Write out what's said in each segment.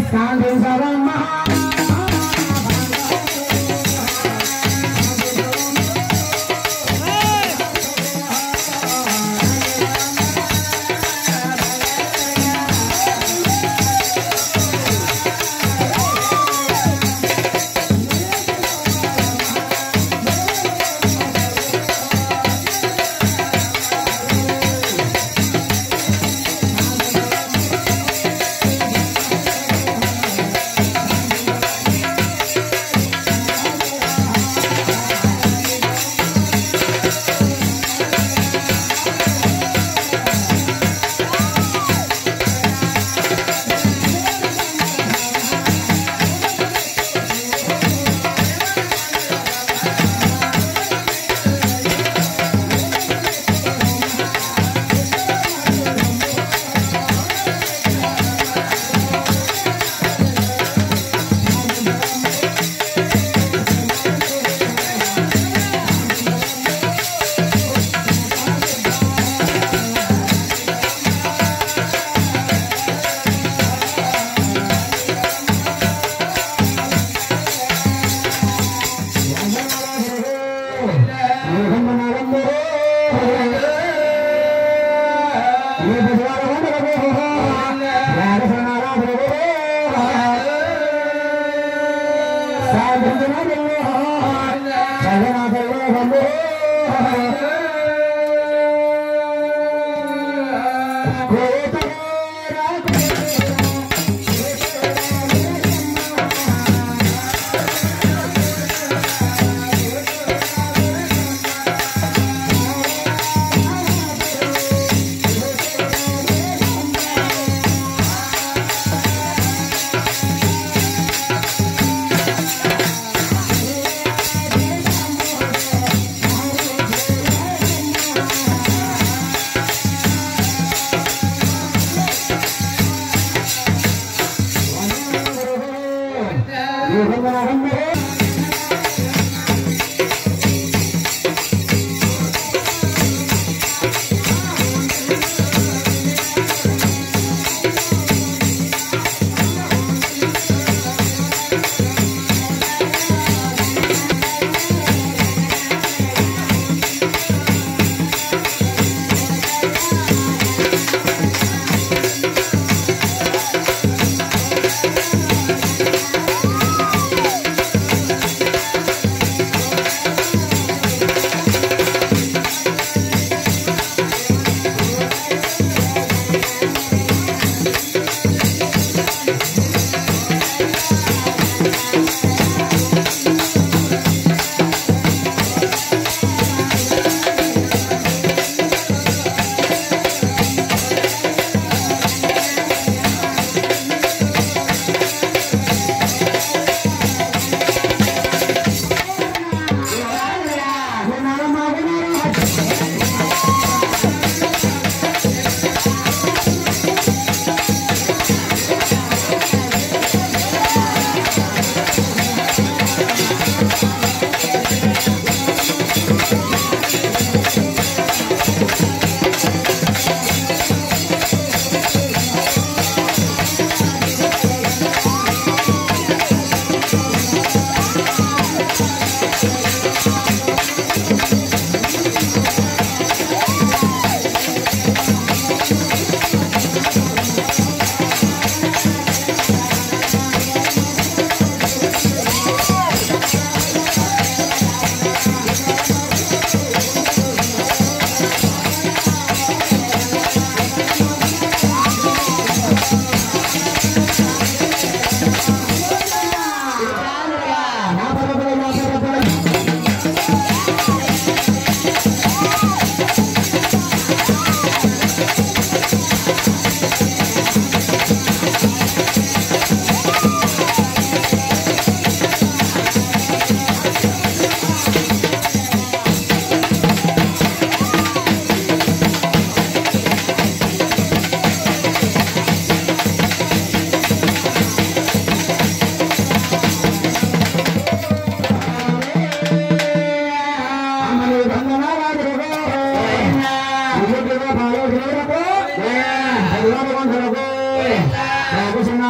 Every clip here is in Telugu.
ఆ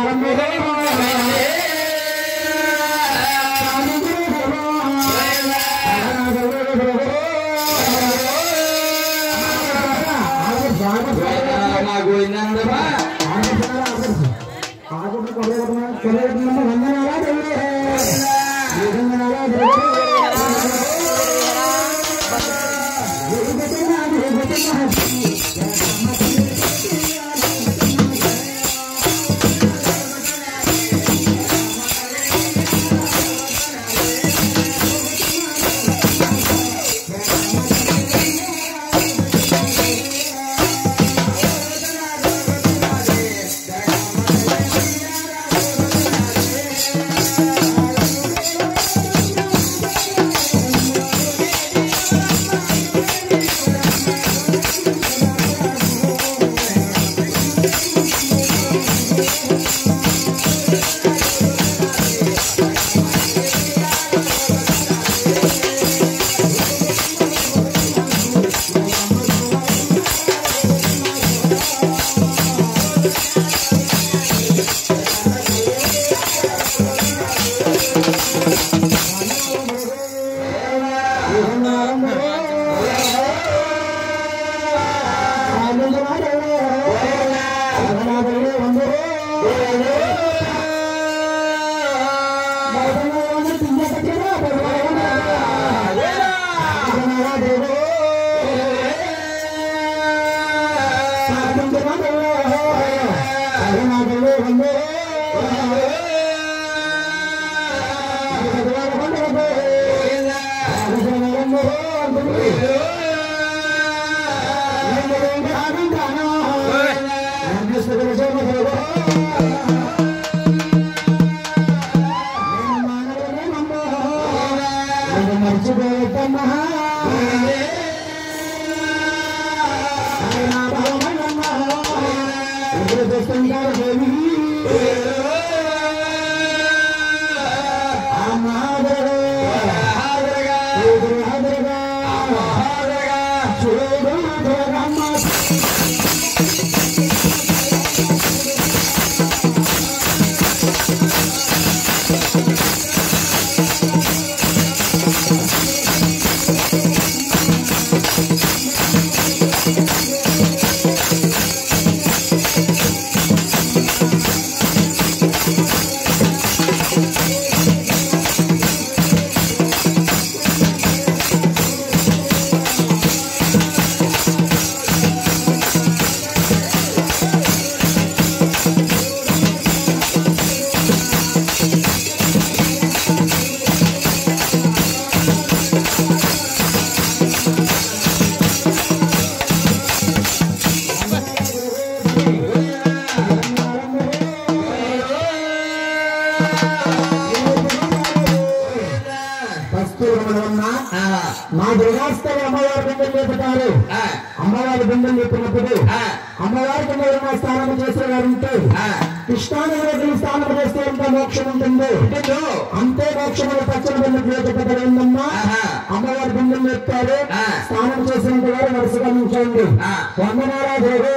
మా దుర్గాస్తలు అమ్మవారి బిందెలు లేపుతారు అమ్మవారి బిందెలు లేపినప్పుడు అమ్మవారి కింద ఉన్న స్నానం చేసే వారు ఉంటే కృష్ణానగరం స్నానం చేస్తే ఎంత మోక్షం ఉంటుంది అంతే మోక్షములు పచ్చని బిందెలు లేకపోతారమ్మా అమ్మవారి బిందెలు లేపుతారు స్నానం చేసినంత వారు వరుసగా నిల్చోండి వందనారా దేవో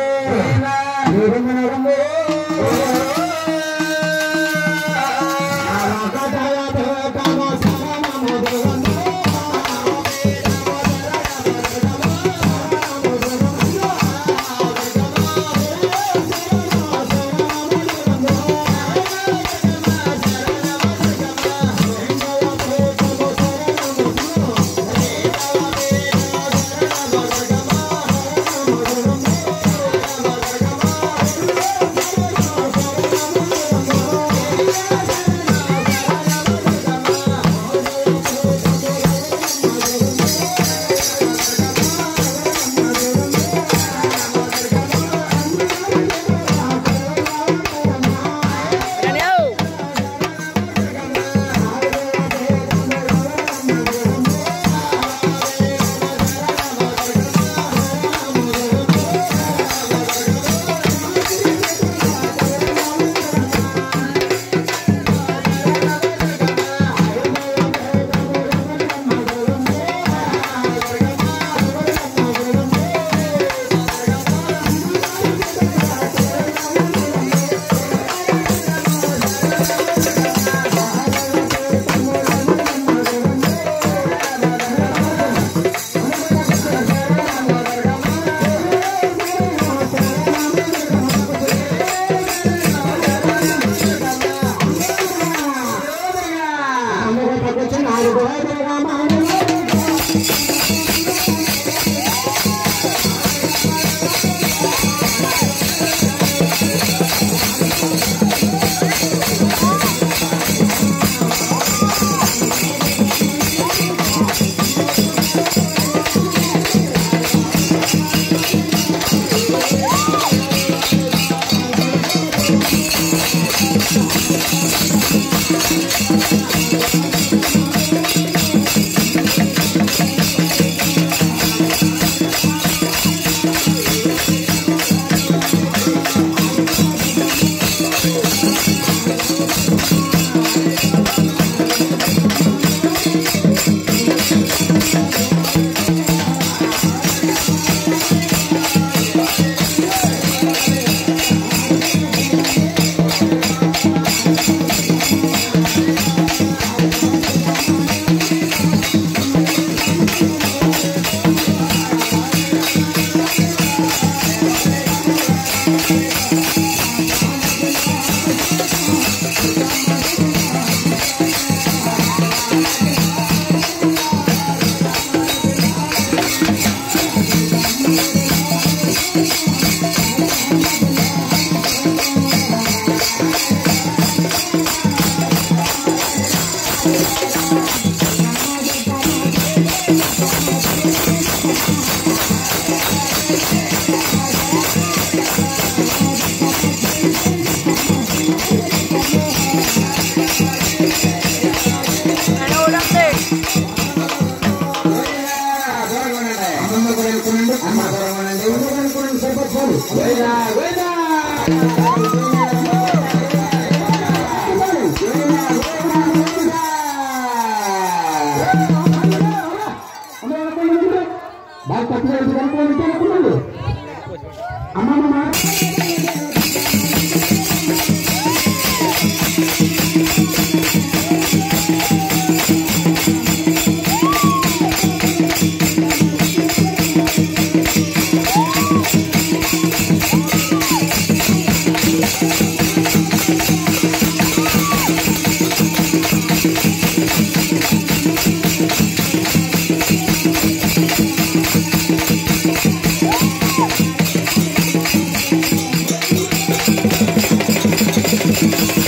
వందనారమ్మో ఆ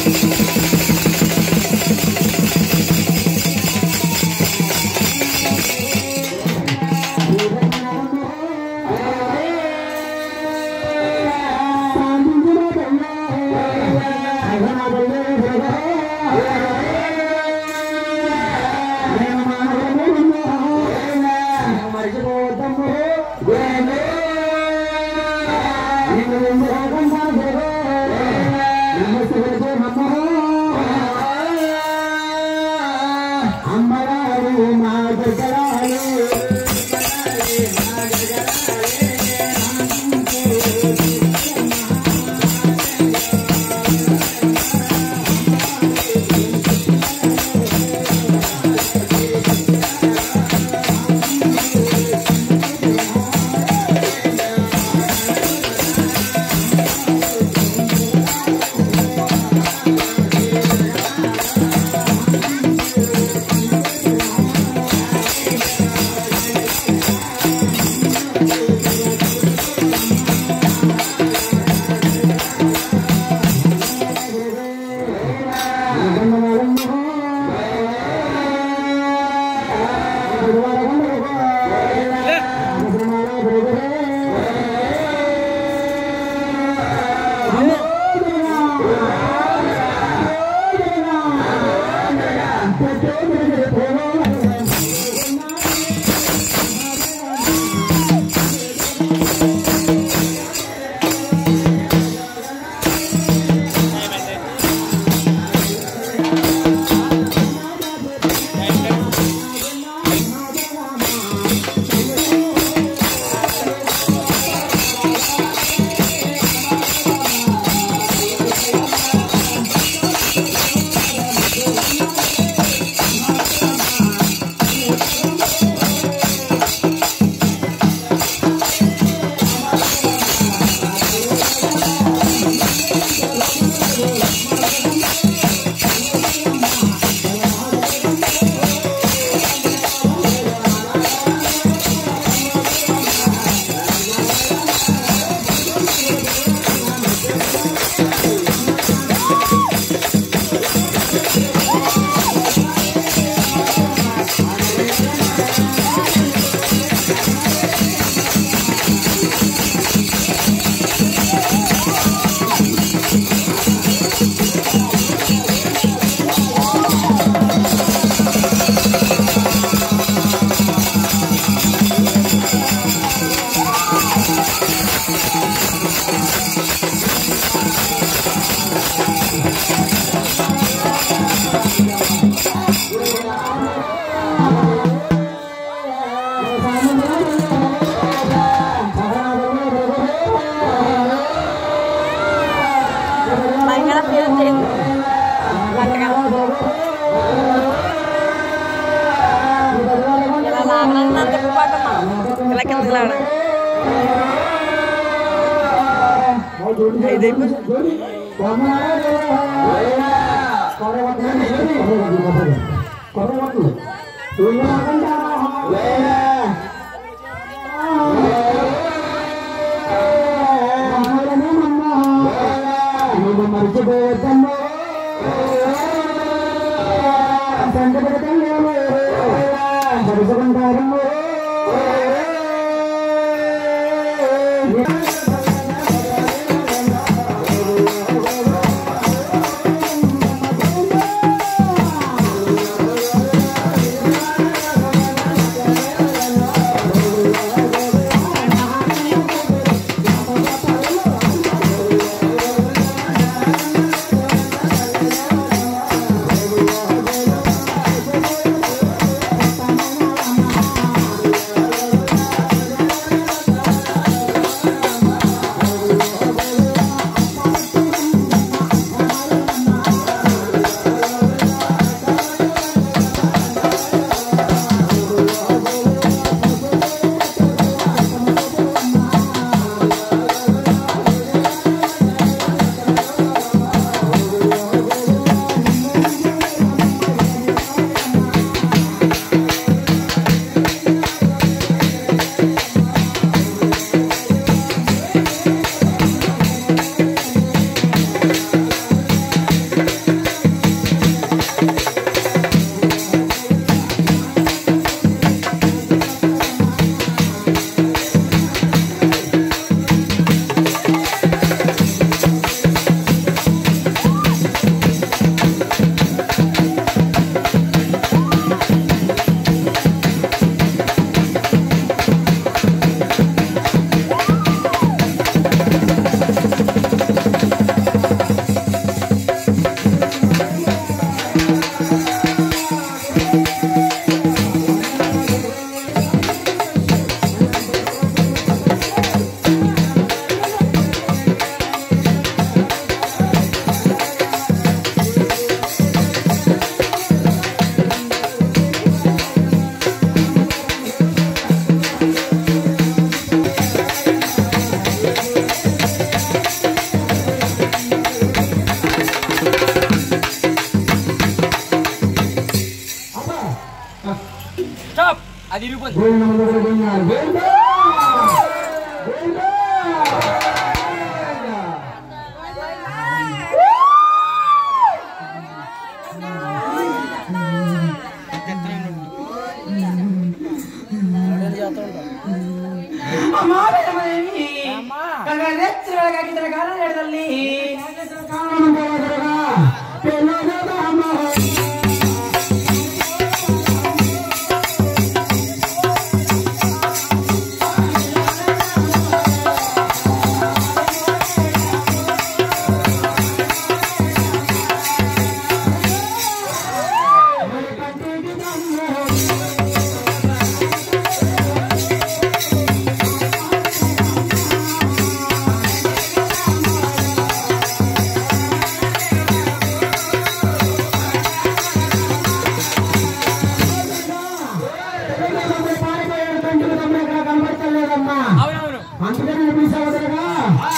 అమ్మగారు మా దగ్గరాలు భయంకర ఫీల్ వచ్చింది గట్టిగా ఇలా లాగడానికి నన్ను తిప్పబడుతున్నాను ఇలా కిందకి లాగడం మర్చిపోవద్దమ్మో సంగపడతాము మరుచుకుంటారమ్మో ఆ అది ఇరిగిపోయింది గోవింద ముందు గోవిందాలు గోవింద గోవింద కారణం పోవదురుగా పెళ్ళోదమ్మ పారిపోయాడు తండ్రి తమ్ముడు ఎక్కడ కనబడతలేదమ్మా అవునవును అందుకని పిలిచావుదరుగా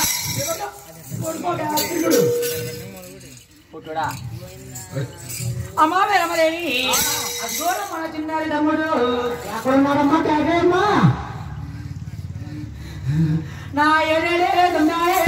పుట్టుడా అమ్మా వీరమదేవి అఘోరం మన చిన్నారి తమ్ముడు ఎక్కడున్నాడమ్మా త్యాగేమ్మా నా ఎడలే దున్నాయే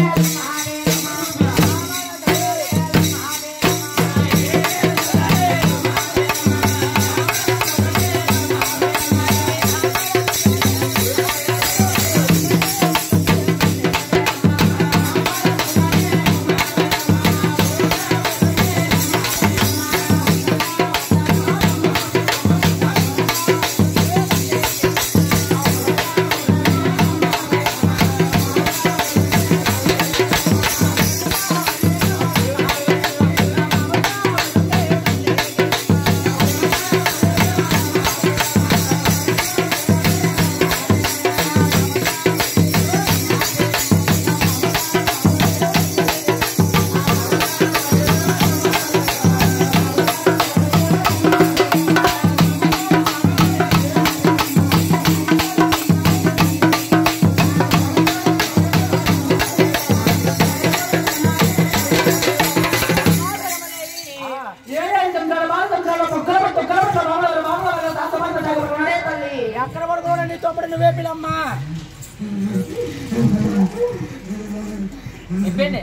ఏడేడు తండ్రులు బాల తండ్రులు కుక్కలు కుక్కలు మామూలు మామూలు తాతమంత తగులుకున్నాడే తల్లి ఎక్కడ పడుకోవడం నీ తోపడి నువ్వే పిల్లమ్మా చెప్పండి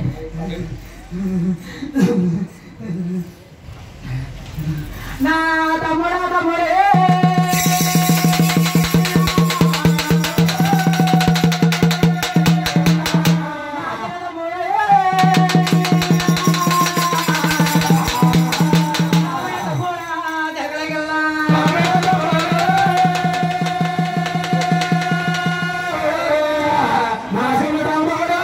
నా తమ్ముడా తమ్ముడే మాసిన తమ్ముడు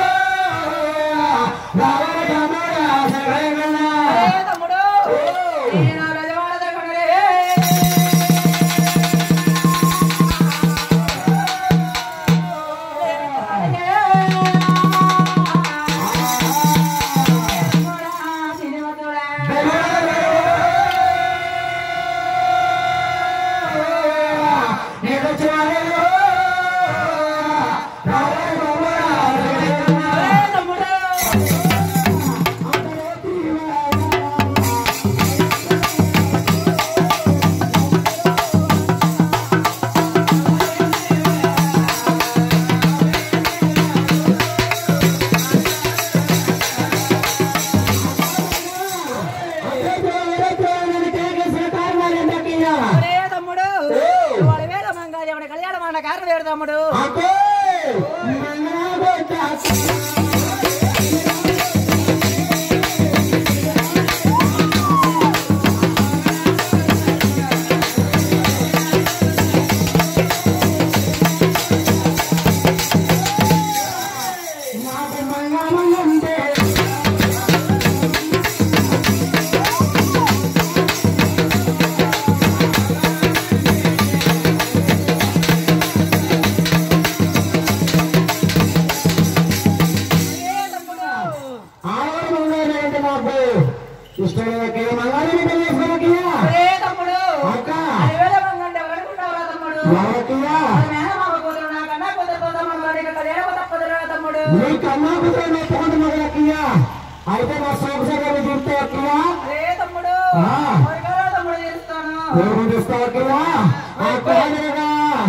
రావణ తమ్ముడు సగైనా తమ్ముడు నేను రజవాడ దగ్గరే ఒరే తమ్ముడు వాడి వేద మంగాది ఎవడి కళ్యాణం అన్న కారణం వేడు తమ్ముడు ఇష్టమైన మంగాళని పెళ్లి చేసుకోవకియా ఒరే తమ్ముడు అక్క అది వేద మంగంటే ఎవరనుకుంటావురా తమ్ముడు ఎవరికియా మన మేనమామ కూతురు నా కన్నా కూతురు కోసం మన ఇక కళ్యాణం తప్పదురా తమ్ముడు నీ కన్నా కుదిరే మెప్పుకుంటు మొదలకియా అయితే మా సోమసాగర్ చూస్తే అక్కయ్యా ఒరే తమ్ముడు ఆ. ఎవరికైనా తమ్ముడు చేస్తాను ఏమి చూస్తావు అక్కయ్యా ఆ కోడలుగా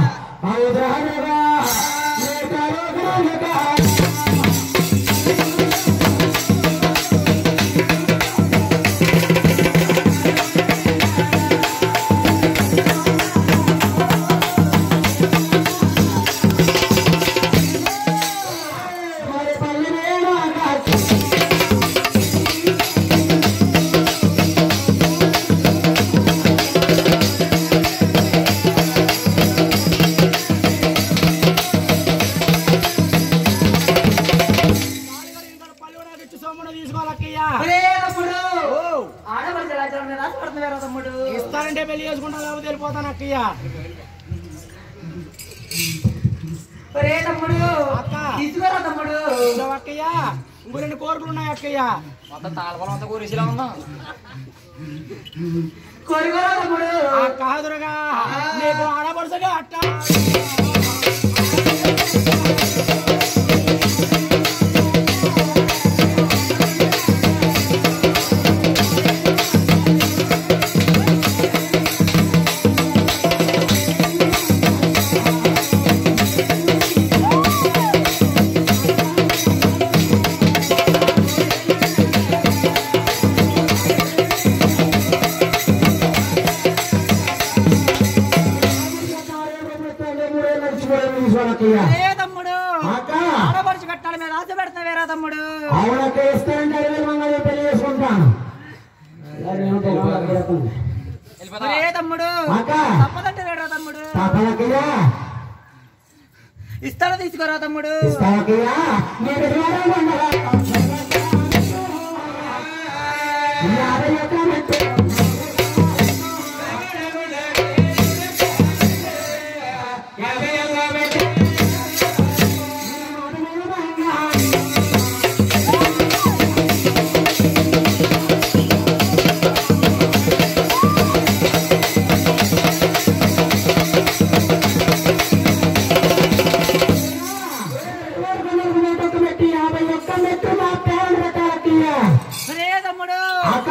ఆశపడుతుంది వేరే తమ్ముడు ఇస్తానంటే పెళ్లి చేసుకుంటా లేకపోతే వెళ్ళిపోతాను అక్కయ్య ఒరే తమ్ముడు అక్క. తీసుకురా తమ్ముడు ఇదో అక్కయ్య ఇంకో రెండు కోరికలు ఉన్నాయి అక్కయ్య మొత్తం తాళపలం అంతా కూరేసిలా ఉందా కోరుకోరా తమ్ముడు ఆ కాదురుగా నీకు ఆడపడుసగా అట్ట ఏ తమ్ముడు అక్క ఆడపడుచు కట్టాలి మీద ఆశ పెడుతున్నా వేరే తమ్ముడు అవునక్క ఇస్తానంటే అరవై మంగళ పెళ్లి చేసుకుంటాను వెళ్ళిపోతా ఒరే తమ్ముడు అక్క తప్పదంటే వేరే తమ్ముడు పాపలకయ్యా ఇస్తాను తీసుకురా తమ్ముడు ఇస్తావకయ్యా నీకు ద్వారం ఉండరా యాభై ఒక్క మెట్టు మెట్టు యాభై ఒక్క మెట్టు మా పేరు పెట్టాలకయ్యా ఒరే తమ్ముడు అక్క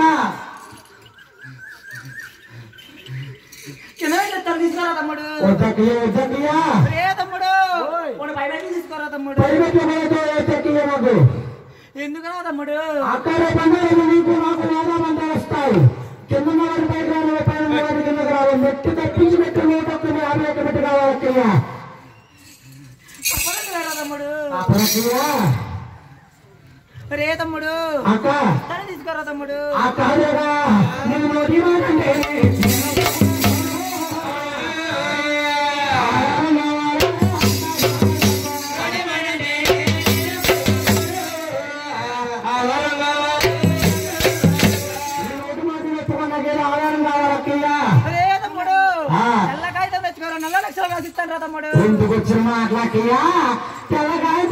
కింద చెప్తాను తీసుకురా తమ్ముడు వద్దకయ్యా వద్దకయ్యా ఒరే తమ్ముడు కొన్ని పై పెట్టి తీసుకురా తమ్ముడు పరిగెత్తలేదు వద్దకయ్యా నాకు ఎందుకురా తమ్ముడు అక్కడ పండుగలు నీకు నాకు నాదా బంధాలు వస్తాయి కింద వారి పైకి రావాలి పైన వారి కిందకి రావాలి మెట్టు తప్పించి మెట్టు నూట ఒక్క యాభై ఒక్క మెట్టు కావాలక్కయ్యా తప్పదంటే వేరే తమ్ముడు అప్పుడక్కయ్యా ఒరే తమ్ముడు అక్క ఇస్తాను తీసుకురా తమ్ముడు ఆ కాదుగా నేను నోటి మాటండి ఆధారం కావాలక్కయ్యా ఒరే తమ్ముడు ఆ. తెల్ల కాగితం తెచ్చుకోరా నల్ల లక్షలు రాసిస్తాను రా తమ్ముడు ఎందుకు వచ్చిన మాటలక్కయ్యా తెల్లగాయ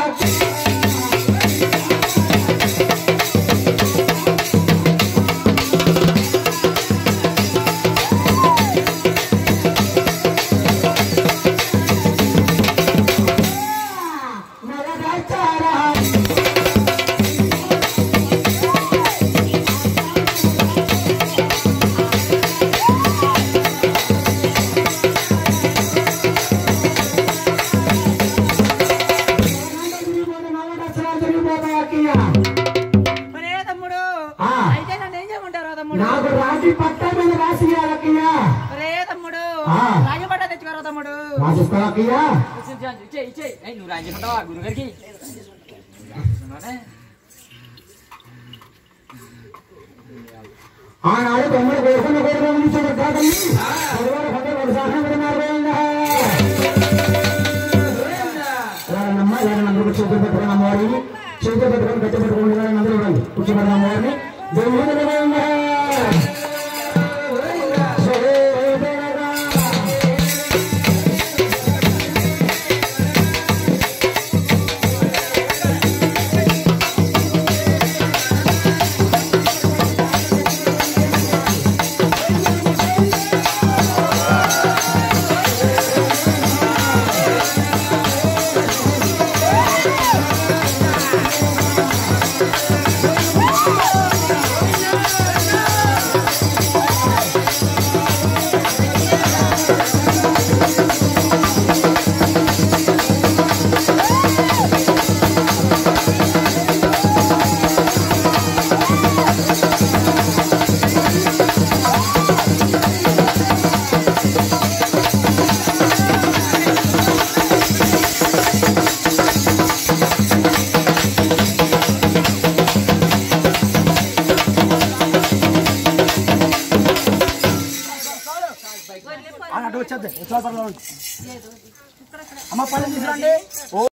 ఒరే తమ్ముడు ఆ. అయితే నన్ను ఏం చేయమంటారా తమ్ముడు నాకు రాసి పట్ట మీద రాసి ఇవ్వాలక్కయ్యా ఒరే తమ్ముడు ఆ. రాజపడ్డ తెచ్చుకోరా తమ్ముడు రాసిస్తావక్కయ్యా ఇచ్చే ఇచ్చే నువ్వు రాయించుకుంటావా గురుగారికి ఆనాడు తొమ్మిది కోరుకున్న కోరికల నుంచి కాదండి పదివేల పది ఒక శాసనం పెడుతున్నారు నమ్మ అందరూ చేతులు పెట్టుకుని అమ్మవారిని చేతులు పెట్టుకొని గట్టి పెట్టుకుని అందరూ ఇవ్వండి కూర్చోబెడదాం అమ్మవారిని దేవుడు అటు వచ్చేద్దాం అమ్మ పని తీసుకురండి